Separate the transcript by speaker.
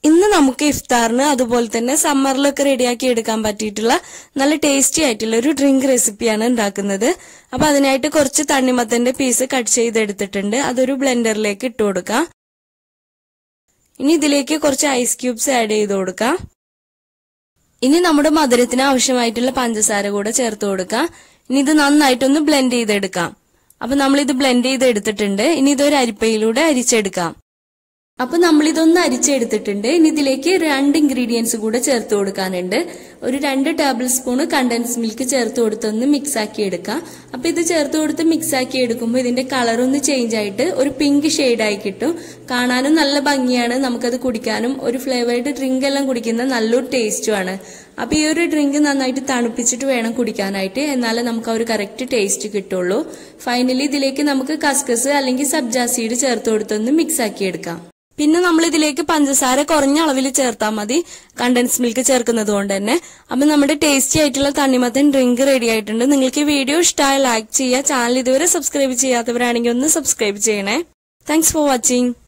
Speaker 1: ഇന്ന് നമുക്ക് ഇഫ്താറിന് അതുപോലെ തന്നെ സമ്മറിലൊക്കെ റെഡിയാക്കി എടുക്കാൻ പറ്റിയിട്ടുള്ള നല്ല ടേസ്റ്റി ആയിട്ടുള്ള ഒരു ഡ്രിങ്ക് റെസിപ്പിയാണ് ഉണ്ടാക്കുന്നത് അപ്പൊ അതിനായിട്ട് കുറച്ച് തണ്ണിമത്തന്റെ പീസ് കട്ട് ചെയ്തെടുത്തിട്ടുണ്ട് അതൊരു ബ്ലെൻഡറിലേക്ക് ഇട്ട് കൊടുക്കാം ഇനി ഇതിലേക്ക് കുറച്ച് ഐസ് ക്യൂബ്സ് ആഡ് ചെയ്ത് കൊടുക്കാം ഇനി നമ്മുടെ മധുരത്തിന് ആവശ്യമായിട്ടുള്ള പഞ്ചസാര കൂടെ ചേർത്ത് കൊടുക്കാം ഇനി ഇത് നന്നായിട്ടൊന്ന് ബ്ലെൻഡ് ചെയ്തെടുക്കാം അപ്പൊ നമ്മൾ ഇത് ബ്ലെൻഡ് ചെയ്ത് എടുത്തിട്ടുണ്ട് ഇനി ഇതൊരു അരിപ്പയിലൂടെ അരിച്ചെടുക്കാം അപ്പൊ നമ്മൾ ഇതൊന്ന് അരിച്ചെടുത്തിട്ടുണ്ട് ഇനി ഇതിലേക്ക് രണ്ട് ഇൻഗ്രീഡിയൻസ് കൂടെ ചേർത്ത് കൊടുക്കാനുണ്ട് ഒരു രണ്ട് ടേബിൾ സ്പൂൺ കണ്ടൻസ് മിൽക്ക് ചേർത്ത് കൊടുത്തൊന്ന് മിക്സ് ആക്കി എടുക്കാം അപ്പൊ ഇത് ചേർത്ത് കൊടുത്ത് മിക്സ് ആക്കി എടുക്കുമ്പോൾ ഇതിന്റെ കളർ ഒന്ന് ചേഞ്ച് ആയിട്ട് ഒരു പിങ്ക് ആയി കിട്ടും കാണാനും നല്ല ഭംഗിയാണ് നമുക്കത് കുടിക്കാനും ഒരു ഫ്ലേവേർഡ് ഡ്രിങ്ക് എല്ലാം കുടിക്കുന്ന നല്ലൊരു ടേസ്റ്റുമാണ് അപ്പൊ ഈ ഒരു ഡ്രിങ്ക് നന്നായിട്ട് തണുപ്പിച്ചിട്ട് വേണം കുടിക്കാനായിട്ട് എന്നാലേ നമുക്ക് ആ ഒരു കറക്റ്റ് ടേസ്റ്റ് കിട്ടുള്ളൂ ഫൈനലി ഇതിലേക്ക് നമുക്ക് കസ്കസ് അല്ലെങ്കിൽ സബ്ജാ സീഡ് ചേർത്ത് കൊടുത്തൊന്ന് മിക്സ് ആക്കി എടുക്കാം പിന്നെ നമ്മൾ ഇതിലേക്ക് പഞ്ചസാര കുറഞ്ഞ അളവിൽ ചേർത്താൽ മതി കണ്ടൻസ് മിൽക്ക് ചേർക്കുന്നത് കൊണ്ട് തന്നെ അപ്പൊ നമ്മുടെ ടേസ്റ്റി ആയിട്ടുള്ള തണ്ണിമത്തൻ ഡ്രിങ്ക് റെഡി ആയിട്ടുണ്ട് നിങ്ങൾക്ക് ഈ വീഡിയോ ഇഷ്ടമായ ലൈക്ക് ചെയ്യുക ചാനൽ ഇതുവരെ സബ്സ്ക്രൈബ് ചെയ്യാത്തവരാണെങ്കിൽ ഒന്ന് സബ്സ്ക്രൈബ് ചെയ്യണേ താങ്ക്സ് ഫോർ വാച്ചിങ്